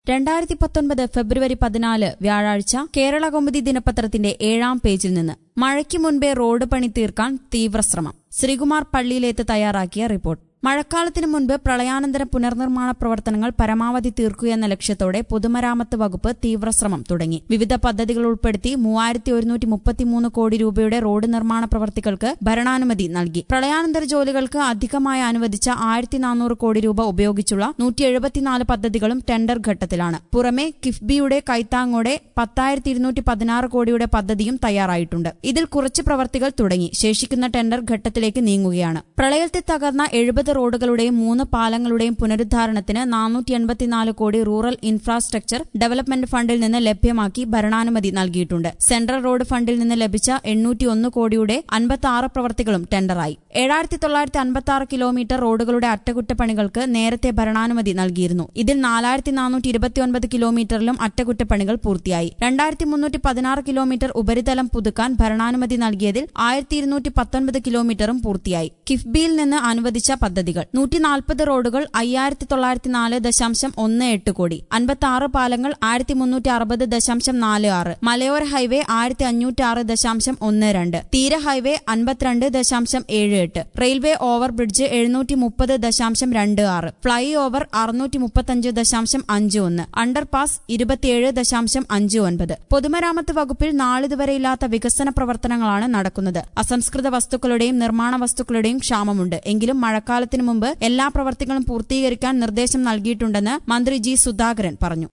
രണ്ടായിരത്തി പത്തൊൻപത് ഫെബ്രുവരി പതിനാല് വ്യാഴാഴ്ച കേരള കൗമുദി ദിനപത്രത്തിന്റെ ഏഴാം പേജിൽ നിന്ന് മഴയ്ക്ക് മുൻപേ റോഡ് പണി തീർക്കാൻ തീവ്രശ്രമം ശ്രീകുമാർ പള്ളിയിലേത്ത് തയ്യാറാക്കിയ റിപ്പോർട്ട് മഴക്കാലത്തിന് മുൻപ് പ്രളയാനന്തര പുനർനിർമ്മാണ പ്രവർത്തനങ്ങൾ പരമാവധി തീർക്കുകയെന്ന ലക്ഷ്യത്തോടെ പൊതുമരാമത്ത് വകുപ്പ് തീവ്രശ്രമം തുടങ്ങി വിവിധ പദ്ധതികൾ ഉൾപ്പെടുത്തി മൂവായിരത്തി ഒരുന്നൂറ്റി മുപ്പത്തിമൂന്ന് കോടി രൂപയുടെ റോഡ് നിർമ്മാണ പ്രവർത്തികൾക്ക് ഭരണാനുമതി നൽകി പ്രളയാനന്തര ജോലികൾക്ക് അധികമായി അനുവദിച്ച ആയിരത്തി നാനൂറ് കോടി രൂപ ഉപയോഗിച്ചുള്ള നൂറ്റി എഴുപത്തിനാല് പദ്ധതികളും ടെൻഡർ ഘട്ടത്തിലാണ് പുറമെ കിഫ്ബിയുടെ കൈത്താങ്ങോടെ പത്തായിരത്തി ഇരുന്നൂറ്റി പതിനാറ് കോടിയുടെ പദ്ധതിയും തയ്യാറായിട്ടുണ്ട് ഇതിൽ കുറച്ച് പ്രവർത്തികൾ തുടങ്ങി ശേഷിക്കുന്ന ടെൻഡർ ഘട്ടത്തിലേക്ക് നീങ്ങുകയാണ് പ്രളയത്തിൽ തകർന്ന എഴുപത് റോഡുകളുടെയും മൂന്ന് പാലങ്ങളുടെയും പുനരുദ്ധാരണത്തിന് നാനൂറ്റി എൺപത്തിനാല് കോടി റൂറൽ ഇൻഫ്രാസ്ട്രക്ചർ ഡെവലപ്മെന്റ് ഫണ്ടിൽ നിന്ന് ലഭ്യമാക്കി ഭരണാനുമതി നൽകിയിട്ടുണ്ട് സെൻട്രൽ റോഡ് ഫണ്ടിൽ നിന്ന് ലഭിച്ച എണ്ണൂറ്റി ഒന്ന് കോടിയുടെ അൻപത്തി ആറ് പ്രവർത്തികളും ടെൻഡറായി ഏഴായിരത്തി തൊള്ളായിരത്തി അൻപത്തി ആറ് കിലോമീറ്റർ റോഡുകളുടെ അറ്റകുറ്റപ്പണികൾക്ക് നേരത്തെ ഭരണാനുമതി നൽകിയിരുന്നു ഇതിൽ നാലായിരത്തി നാനൂറ്റി ഇരുപത്തിയൊൻപത് കിലോമീറ്ററിലും അറ്റകുറ്റപ്പണികൾ പൂർത്തിയായി രണ്ടായിരത്തി മുന്നൂറ്റി പതിനാറ് കിലോമീറ്റർ ഉപരിതലം പുതുക്കാൻ ഭരണാനുമതി നൽകിയതിൽ ആയിരത്തി ഇരുന്നൂറ്റി പത്തൊൻപത് കിലോമീറ്ററും പൂർത്തിയായി കിഫ്ബിയിൽ നിന്ന് അനുവദിച്ച പദ്ധതികൾ നൂറ്റി നാൽപ്പത് റോഡുകൾ അയ്യായിരത്തി തൊള്ളായിരത്തി നാല് ദശാംശം ഒന്ന് എട്ട് കോടി അൻപത്തി ആറ് പാലങ്ങൾ ആയിരത്തി മുന്നൂറ്റി അറുപത് ദശാംശം നാല് ആറ് മലയോര ഹൈവേ ആയിരത്തി അഞ്ഞൂറ്റി ആറ് ദശാംശം ഒന്ന് രണ്ട് തീര ഹൈവേ അൻപത്തിരണ്ട് ദശാംശം ഏഴ് എട്ട് റെയിൽവേ ഓവർ ബ്രിഡ്ജ് എഴുന്നൂറ്റി മുപ്പത് ദശാംശം രണ്ട് ആറ് ഫ്ളൈ ഓവർ അറുന്നൂറ്റി മുപ്പത്തഞ്ച് ദശാംശം അഞ്ച് ഒന്ന് അണ്ടർപാസ് ഇരുപത്തിയേഴ് ദശാംശം അഞ്ച് ഒൻപത് പൊതുമരാമത്ത് വകുപ്പിൽ നാളിതുവരെയില്ലാത്ത വികസന പ്രവർത്തനങ്ങളാണ് നടക്കുന്നത് അസംസ്കൃത വസ്തുക്കളുടെയും നിർമ്മാണ വസ്തുക്കളുടെയും ക്ഷാമമുണ്ട് എങ്കിലും മഴക്കാലത്തിന് മുമ്പ് എല്ലാ പ്രവർത്തികളും പൂർത്തീകരിക്കാൻ നിർദ്ദേശം നൽകിയിട്ടുണ്ടെന്ന് മന്ത്രി ജി സുധാകരൻ പറഞ്ഞു